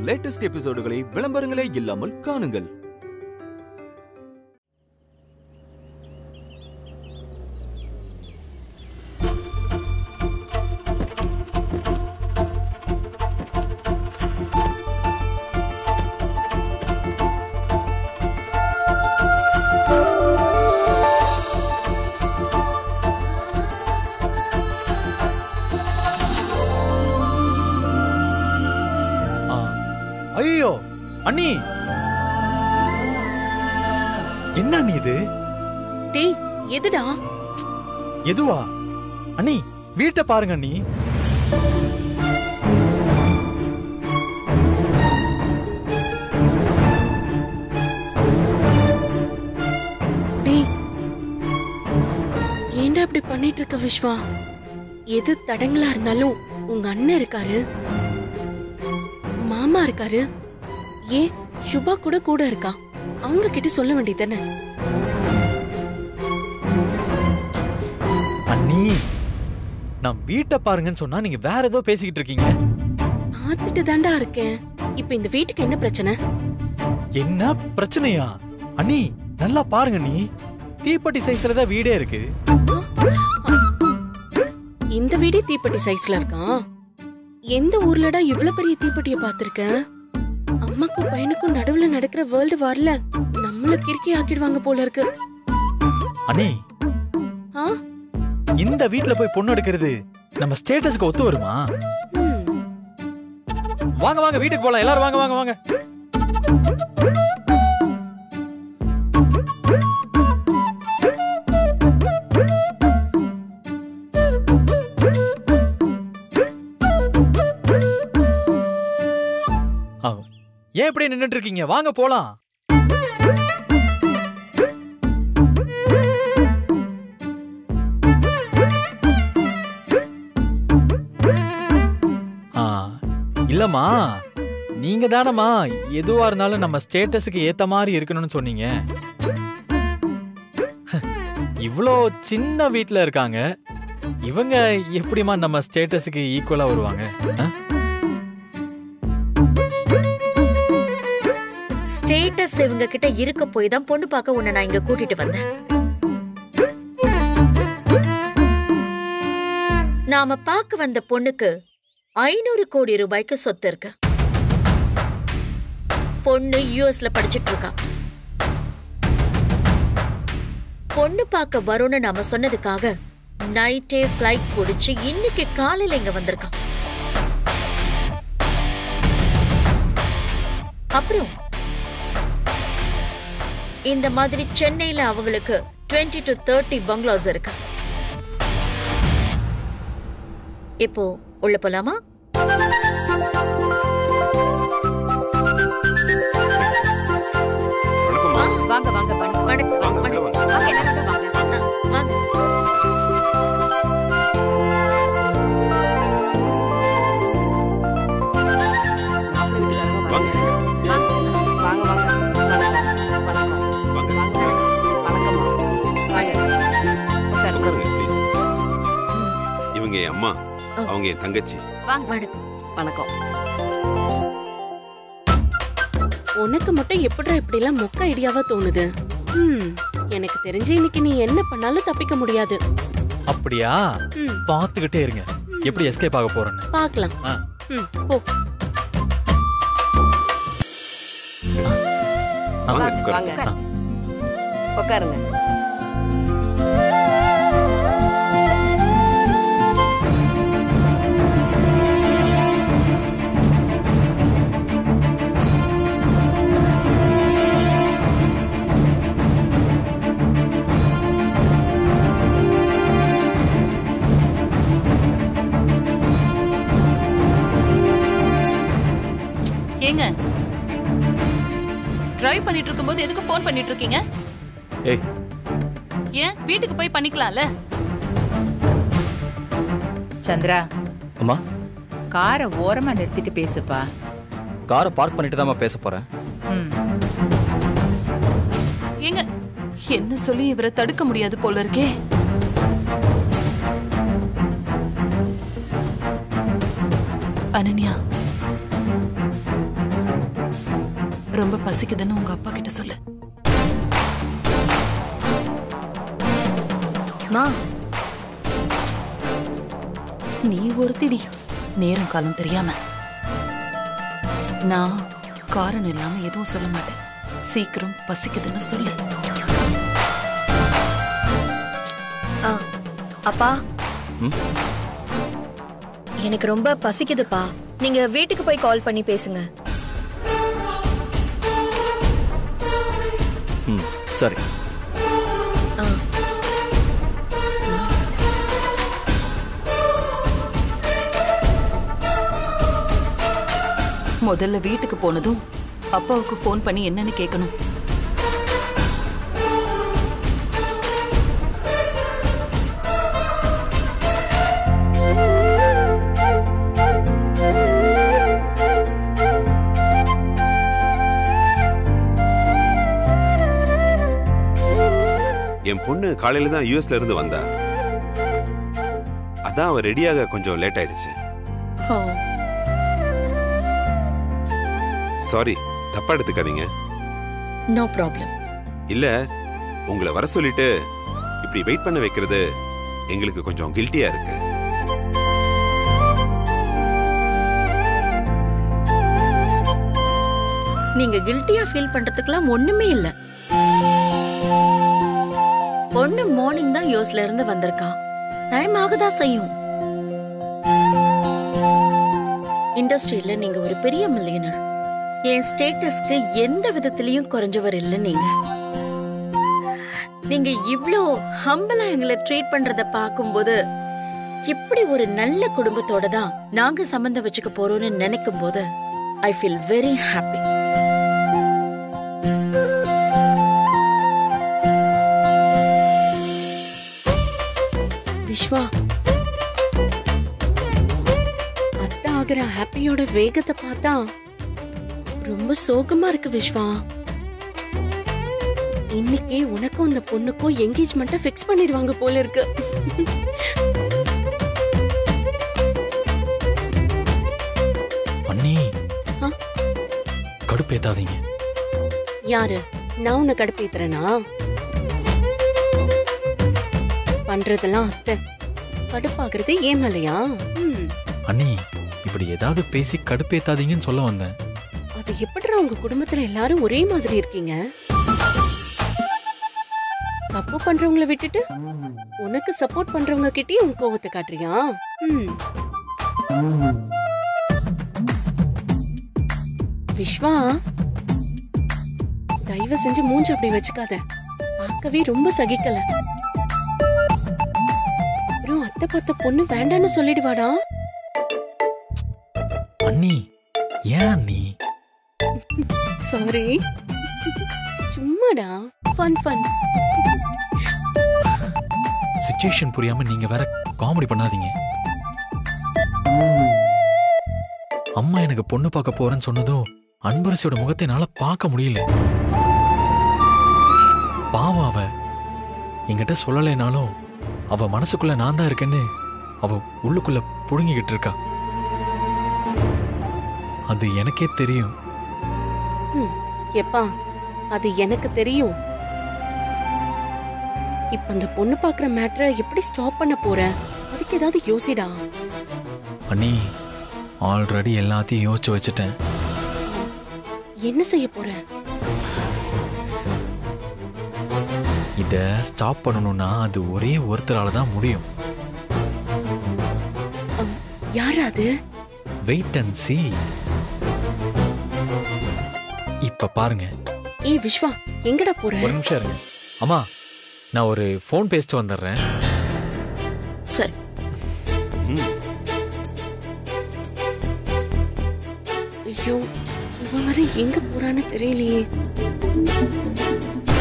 Latest எபிசோடுகளை விளம்பரங்களே இல்லாமல் காணுங்கள் ஐயோ அண்ணி என்ன அண்ணி இது டேய் எதுடா எதுவா அண்ணி வீட்டை பாருங்க அண்ணி டேய் ஏன்டா இப்படி பண்ணிட்டு இருக்க விஸ்வா எது தடங்களா இருந்தாலும் உங்க அண்ணன் இருக்காரு மாமா இருக்காரு ஏன் சுபா கூட கூட இருக்கா அவங்க கிட்ட சொல்ல வேண்டியதானே அண்ணி நான் வீட்டை பாருங்கன்னு சொன்னா நீங்க வேற ஏதோ பேசிக்கிட்டு இருக்கீங்க பார்த்துட்டு தாண்டா இருக்கேன் இப்ப இந்த வீட்டுக்கு என்ன பிரச்சனை என்ன பிரச்சனையா அண்ணி நல்லா பாருங்க அண்ணி தீப்பெட்டி சைஸ்ல தான் வீடே இருக்கு இந்த வீடே தீப்பெட்டி சைஸ்ல இருக்கான் எந்த ஊர்லடா இவ்ளோ பெரிய தீப்பெட்டிய பாத்திருக்க அம்மாக்கும் பையனுக்கும் நடுவுல நடக்கிற வேர்ல்டு வார்ல நம்மள கிறுக்கி ஆக்கிடுவாங்க போல இருக்கு அண்ணி ஆ? இந்த வீட்ல போய் பொண்ணு எடுக்கிறது நம்ம ஸ்டேட்டஸ்க்கு ஒத்து வருமா ம். வாங்க வாங்க வீட்டுக்கு போலாம் எல்லாரும் வாங்க வாங்க வாங்க ஆ, ஏன் இப்படி நின்னுட்டு இருக்கீங்க வாங்க போலாம் ஆ, இல்லம்மா நீங்க தானம்மா எதுவா இருந்தாலும் நம்ம ஸ்டேட்டஸுக்கு ஏத்த மாதிரி இருக்கணும்னு சொன்னீங்க இவ்வளோ சின்ன வீட்ல இருக்காங்க இவங்க எப்படிம்மா நம்ம ஸ்டேட்டஸுக்கு ஈக்குவலா வருவாங்க ஆ? ஸ்டேட்டஸ் இவங்க கிட்ட இருக்க போய் தான் பொண்ணு பார்க்க உன்னை நான் இங்க கூட்டிட்டு வந்தேன் நாம பார்க்க வந்த பொண்ணுக்கு ஐநூறு கோடி ரூபாய்க்கு சொத்து இருக்கு பொண்ணு யூஎஸ்ல படிச்சிட்டு இருக்கா பொண்ணு பார்க்க வரும்னு நாம சொன்னதுக்காக நைட்டே ஃப்ளைட் பிடிச்சு இன்னைக்கு காலையில இங்க வந்திருக்கான் அப்புறம் இந்த மாதிரி சென்னையில அவங்களுக்கு 20 டு தேர்ட்டி பங்களாஸ் இருக்கு இப்போ உள்ள போலாமா வாங்க வாங்க வணக்கம் வணக்கம் வாங்க உள்ள வணக்கம் வாங்க வாங்க எல்லாரும் வாங்க ஆ, வாங்க வாங்க வாங்க வாங்க வணக்கம் வணக்கம் வாங்க வாங்க வணக்கம்மா வாங்க உட்காருங்க. உட்காருங்க ப்ளீஸ் இவங்க என் அம்மா அவங்க என் தங்கச்சி வாங்க வணக்கம் வணக்கம் உனக்கு மட்டும் எப்படிடா இப்படி எல்லாம் மொக்க ஐடியாவா தோணுது ம் எனக்கு தெரிஞ்சு இன்னைக்கு நீ என்ன பண்ணாலும் தப்பிக்க முடியாது அப்படியா ம் பார்த்துக்கிட்டே இருங்க எப்படி எஸ்கேப் ஆக போறேன்னு பார்க்கலாம் ஆ. ம் போ ஆ. வாங்க வாங்க உட்காருங்க வாங்க உட்காருங்க ஏங்க டிரைவ் பண்ணிட்டு இருக்கும்போது எதுக்கு ஃபோன் பண்ணிட்டு இருக்கீங்க ஏய் ஏன் வீட்டுக்கு போய் பண்ணிக்கலாம்ல சந்திரா அம்மா காரை ஓரமா நிறுத்திட்டு பேசுப்பா காரை பார்க் பண்ணிட்டு தாம்மா பேச போறேன் ம் ஏங்க என்ன சொல்லி இவரை தடுக்க முடியாது போல இருக்கே அனன்யா ரொம்ப பசிக்குதுன்னு உங்க அப்பா கிட்ட சொல்லு மா நீ ஒருத்திடி நேரம் காலம் தெரியாம நான் காரணம் இல்லாம எதுவும் சொல்ல மாட்டேன் சீக்கிரம் பசிக்குதுன்னு சொல்லு ஆ அப்பா ம்? எனக்கு ரொம்ப பசிக்குதுப்பா நீங்க வீட்டுக்கு போய் கால் பண்ணி பேசுங்க ம் சரி ஆ முதல்ல வீட்டுக்கு போனதும் அப்பாவுக்கு ஃபோன் பண்ணி என்னன்னு கேட்கணும் என் பொண்ணு காலையில தான் யூஎஸ்ல இருந்து வந்தா அதான் அவ ரெடியாக கொஞ்சம் லேட் ஆயிடுச்சு சாரி தப்பா எடுத்துக்காதீங்க நோ ப்ராப்ளம் இல்ல உங்களை வர சொல்லிட்டு இப்படி வெயிட் பண்ண வைக்கிறது எங்களுக்கு கொஞ்சம் கில்ட்டியா இருக்கு நீங்க கில்ட்டியா ஃபீல் பண்றதுக்குலாம் ஒண்ணுமே இல்ல பொண்ணு மார்னிங் தான் யூஎஸ்ல இருந்து வந்திருக்கா டைம் ஆகதா செய்யும் இண்டஸ்ட்ரியில நீங்க ஒரு பெரிய மில்லியனர் என் ஸ்டேட்டஸ்க்கு எந்த விதத்திலையும் குறைஞ்சவர் இல்ல நீங்க நீங்க இவ்ளோ ஹம்பலா எங்களை ட்ரீட் பண்றத பார்க்கும்போது இப்படி ஒரு நல்ல குடும்பத்தோட தான் நாங்க சம்பந்தம் வச்சுக்க போறோம்னு நினைக்கும் போது I feel very happy Viswa அத்தை ஆகிற ஹாப்பியோட வேகத்தை பார்த்தா ரொம்ப சோகமா இருக்கு விஸ்வா இன்னைக்கு உனக்கும் அந்த பொண்ணுக்கும் என்கேஜ்மெண்ட்டை ஃபிக்ஸ் பண்ணிடுவாங்க போல இருக்கு அண்ணி ஆ? கடுப்பேத்தாதீங்க யாரு நான் உன்னை கடுப்பேத்துறேனா பண்றதெல்லாம் அத்தை கடுப்பாகிறது ஏன் மேலையா ம், அண்ணி இப்படி ஏதாவது பேசி கடுப்பேத்தாதீங்கன்னு சொல்ல வந்தேன் அது எப்படிடா உங்க குடும்பத்துல எல்லாரும் ஒரே மாதிரி இருக்கீங்க தப்பு பண்றவங்கள விட்டுட்டு உனக்கு சப்போர்ட் பண்றவங்க கிட்டயும் உன் கோவத்தை காட்டுறியா ம். விஸ்வா தயவு செஞ்சு மூஞ்சி அப்படி வச்சுக்காத பார்க்கவே ரொம்ப சகிக்கல அப்புறம் அத்தை பார்த்த பொண்ணு வேண்டான்னு சொல்லிடுவாடா அண்ணி ஏன் அண்ணி சாரி சும்மாடா ஃபன் ஃபன் சுச்சுவேஷன் புரியாம நீங்க வேற காமெடி பண்ணாதீங்க அம்மா எனக்கு பொண்ணு பார்க்க போறேன்னு சொன்னதும் அன்பரசியோட முகத்தை என்னால பார்க்க முடியல பாவம் அவ என்கிட்ட சொல்லலைனாலும் அவ மனசுக்குள்ள நான் தான் இருக்கேன்னு அவ உள்ளுக்குள்ள புடுங்கிக்கிட்டு இருக்கா அது எனக்கே தெரியும் எப்பா அது எனக்கு தெரியும் இப்ப அந்த பொண்ணு பாக்குற மேட்டரை எப்படி ஸ்டாப் பண்ண போற அதுக்கு ஏதாவது யோசிடா அண்ணி ஆல்ரெடி எல்லாத்தையும் யோசிச்சு வச்சுட்டேன் என்ன செய்ய போற இத ஸ்டாப் பண்ணணும்னா அது ஒரே ஒருத்தரால தான் முடியும் யாரு அது வெயிட் அண்ட் see இப்ப பாருங்க ஏய் விஸ்வா எங்கடா போற ஒரு நிமிஷம் இருங்க அம்மா நான் ஒரு ஃபோன் பேசிட்டு வந்துடுறேன் சரி ம். ஐயோ இவன் வர எங்க போறான்னு தெரியலையே